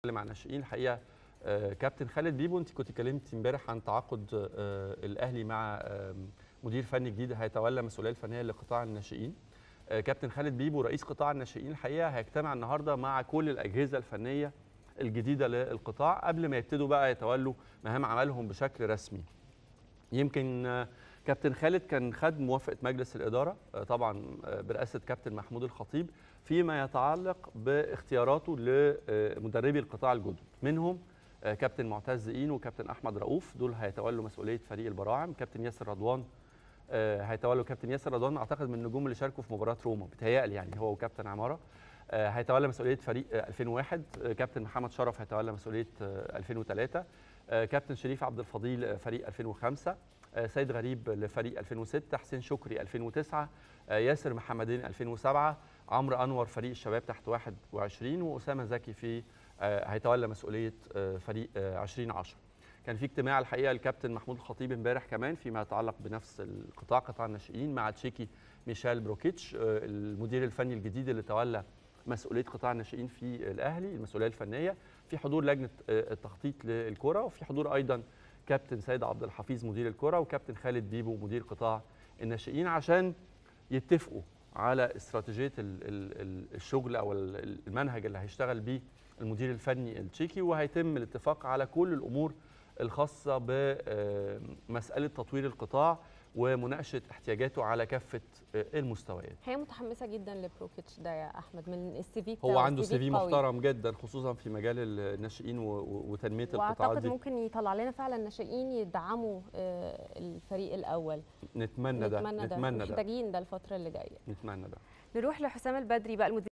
مع الناشئين الحقيقه آه، كابتن خالد بيبو انت كنت اتكلمتي امبارح عن تعاقد آه، الاهلي مع آه، مدير فني جديد هيتولى المسؤوليه الفنيه لقطاع الناشئين آه، كابتن خالد بيبو رئيس قطاع الناشئين الحقيقه هيجتمع النهارده مع كل الاجهزه الفنيه الجديده للقطاع قبل ما يبتدوا بقى يتولوا مهام عملهم بشكل رسمي يمكن آه، كابتن خالد كان خد موافقه مجلس الاداره آه، طبعا آه، برئاسه كابتن محمود الخطيب فيما يتعلق باختياراته لمدربي القطاع الجدد منهم آه، كابتن معتز اين وكابتن احمد رؤوف دول هيتولوا مسؤوليه فريق البراعم كابتن ياسر رضوان آه، هيتولوا كابتن ياسر رضوان اعتقد من النجوم اللي شاركوا في مباراه روما بتهيألي يعني هو وكابتن عماره آه، هيتولى مسؤوليه فريق آه، 2001 آه، كابتن محمد شرف هيتولى مسؤوليه آه، 2003 آه، كابتن شريف عبد الفضيل آه، فريق 2005 آه، سيد غريب لفريق 2006 حسين شكري 2009 آه، ياسر محمدين 2007 عمرو انور فريق الشباب تحت 21 واسامه زكي في آه، هيتولى مسؤوليه آه، فريق آه، 2010 كان في اجتماع الحقيقه الكابتن محمود الخطيب امبارح كمان فيما يتعلق بنفس القطاع قطاع الناشئين مع تشيكي ميشيل بروكيتش آه، المدير الفني الجديد اللي تولى مسؤوليه قطاع الناشئين في الاهلي المسؤوليه الفنيه في حضور لجنه آه، التخطيط للكره وفي حضور ايضا كابتن سيد عبد الحفيظ مدير الكره وكابتن خالد بيبو مدير قطاع الناشئين عشان يتفقوا على استراتيجيه ال- ال- ال- الشغل او ال- المنهج اللي هيشتغل بيه المدير الفني التشيكي وهيتم الاتفاق على كل الامور الخاصه بمساله تطوير القطاع ومناقشه احتياجاته على كافه آه، المستويات هي متحمسه جدا لبروكيتش ده يا احمد من السي في هو عنده سي في قوي. محترم جدا خصوصا في مجال الناشئين و- و- وتنميه القطاعات واعتقد دي ممكن يطلع لنا فعلا ناشئين يدعموا آه، الفريق الاول نتمنى ده نتمنى ده نتمنى ده محتاجين ده الفتره اللي جايه نتمنى ده نروح لحسام البدري بقى المدير